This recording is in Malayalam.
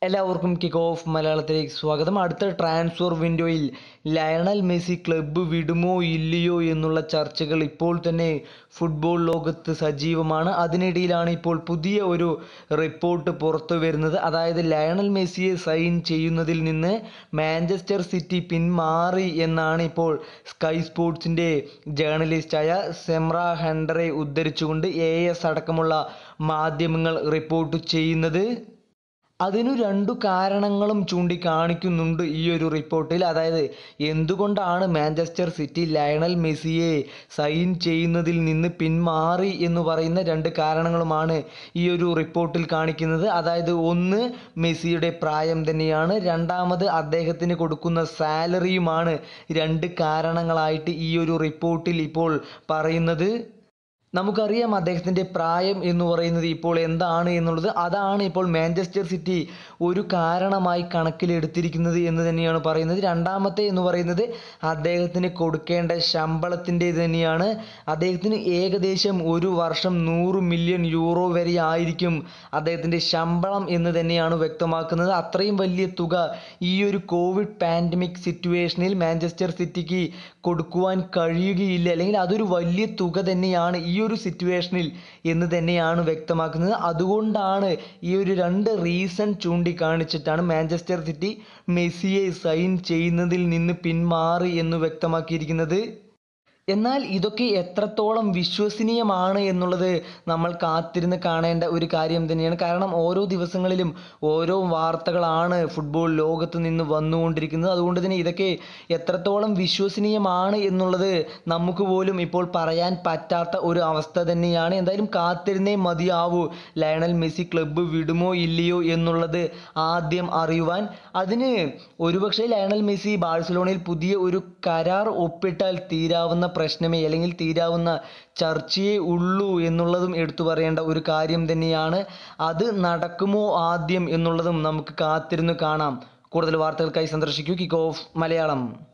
എല്ലാവർക്കും കിക്ക് ഓഫ് മലയാളത്തിലേക്ക് സ്വാഗതം അടുത്ത ട്രാൻസ്ഫർ വിൻഡോയിൽ ലയണൽ മെസ്സി ക്ലബ്ബ് വിടുമോ ഇല്ലയോ എന്നുള്ള ചർച്ചകൾ ഇപ്പോൾ തന്നെ ഫുട്ബോൾ ലോകത്ത് സജീവമാണ് അതിനിടയിലാണ് ഇപ്പോൾ പുതിയ ഒരു റിപ്പോർട്ട് പുറത്തു വരുന്നത് അതായത് ലയണൽ മെസ്സിയെ സൈൻ ചെയ്യുന്നതിൽ നിന്ന് മാഞ്ചസ്റ്റർ സിറ്റി പിന്മാറി എന്നാണ് ഇപ്പോൾ സ്കൈ സ്പോർട്സിൻ്റെ ജേർണലിസ്റ്റായ സെമ്ര ഹെൻഡറെ ഉദ്ധരിച്ചുകൊണ്ട് എ എസ് അടക്കമുള്ള മാധ്യമങ്ങൾ റിപ്പോർട്ട് ചെയ്യുന്നത് അതിനു രണ്ടു കാരണങ്ങളും ചൂണ്ടിക്കാണിക്കുന്നുണ്ട് ഈ ഒരു റിപ്പോർട്ടിൽ അതായത് എന്തുകൊണ്ടാണ് മാഞ്ചസ്റ്റർ സിറ്റി ലയണൽ മെസ്സിയെ സൈൻ ചെയ്യുന്നതിൽ നിന്ന് പിന്മാറി എന്ന് പറയുന്ന രണ്ട് കാരണങ്ങളുമാണ് ഈ ഒരു റിപ്പോർട്ടിൽ കാണിക്കുന്നത് അതായത് ഒന്ന് മെസ്സിയുടെ പ്രായം തന്നെയാണ് രണ്ടാമത് അദ്ദേഹത്തിന് കൊടുക്കുന്ന സാലറിയുമാണ് രണ്ട് കാരണങ്ങളായിട്ട് ഈ ഒരു റിപ്പോർട്ടിൽ ഇപ്പോൾ പറയുന്നത് നമുക്കറിയാം അദ്ദേഹത്തിൻ്റെ പ്രായം എന്ന് പറയുന്നത് ഇപ്പോൾ എന്താണ് എന്നുള്ളത് അതാണ് ഇപ്പോൾ മാഞ്ചസ്റ്റർ സിറ്റി ഒരു കാരണമായി കണക്കിലെടുത്തിരിക്കുന്നത് എന്ന് തന്നെയാണ് പറയുന്നത് രണ്ടാമത്തെ എന്ന് പറയുന്നത് അദ്ദേഹത്തിന് കൊടുക്കേണ്ട ശമ്പളത്തിൻ്റെ തന്നെയാണ് അദ്ദേഹത്തിന് ഏകദേശം ഒരു വർഷം നൂറ് മില്യൺ യൂറോ വരെ ആയിരിക്കും അദ്ദേഹത്തിൻ്റെ ശമ്പളം എന്ന് തന്നെയാണ് വ്യക്തമാക്കുന്നത് അത്രയും വലിയ തുക ഈ ഒരു കോവിഡ് പാൻഡമിക് സിറ്റുവേഷനിൽ മാഞ്ചസ്റ്റർ സിറ്റിക്ക് കൊടുക്കുവാൻ കഴിയുകയില്ല അല്ലെങ്കിൽ അതൊരു വലിയ തുക തന്നെയാണ് ഈ ഒരു സിറ്റുവേഷനിൽ എന്ന് തന്നെയാണ് വ്യക്തമാക്കുന്നത് അതുകൊണ്ടാണ് ഈ ഒരു രണ്ട് റീസൺ ചൂണ്ടിക്കാണിച്ചിട്ടാണ് മാഞ്ചസ്റ്റർ സിറ്റി മെസ്സിയെ സൈൻ ചെയ്യുന്നതിൽ നിന്ന് പിന്മാറി എന്ന് വ്യക്തമാക്കിയിരിക്കുന്നത് എന്നാൽ ഇതൊക്കെ എത്രത്തോളം വിശ്വസനീയമാണ് എന്നുള്ളത് നമ്മൾ കാത്തിരുന്ന് കാണേണ്ട ഒരു കാര്യം തന്നെയാണ് കാരണം ഓരോ ദിവസങ്ങളിലും ഓരോ വാർത്തകളാണ് ഫുട്ബോൾ ലോകത്ത് നിന്ന് വന്നുകൊണ്ടിരിക്കുന്നത് അതുകൊണ്ട് തന്നെ ഇതൊക്കെ എത്രത്തോളം വിശ്വസനീയമാണ് എന്നുള്ളത് നമുക്ക് പോലും ഇപ്പോൾ പറയാൻ പറ്റാത്ത ഒരു അവസ്ഥ തന്നെയാണ് എന്തായാലും കാത്തിരുന്നേ മതിയാവൂ ലയണൽ മെസ്സി ക്ലബ്ബ് വിടുമോ ഇല്ലയോ എന്നുള്ളത് ആദ്യം അറിയുവാൻ അതിന് ഒരുപക്ഷെ ലയണൽ മെസ്സി ബാഴ്സലോണയിൽ പുതിയ ഒരു കരാർ ഒപ്പിട്ടാൽ തീരാവുന്ന പ്രശ്നമേ അല്ലെങ്കിൽ തീരാവുന്ന ചർച്ചയേ ഉള്ളൂ എന്നുള്ളതും എടുത്തു പറയേണ്ട ഒരു കാര്യം തന്നെയാണ് അത് നടക്കുമോ ആദ്യം എന്നുള്ളതും നമുക്ക് കാത്തിരുന്ന് കാണാം കൂടുതൽ വാർത്തകൾക്കായി സന്ദർശിക്കൂ കിക്ക് ഓഫ് മലയാളം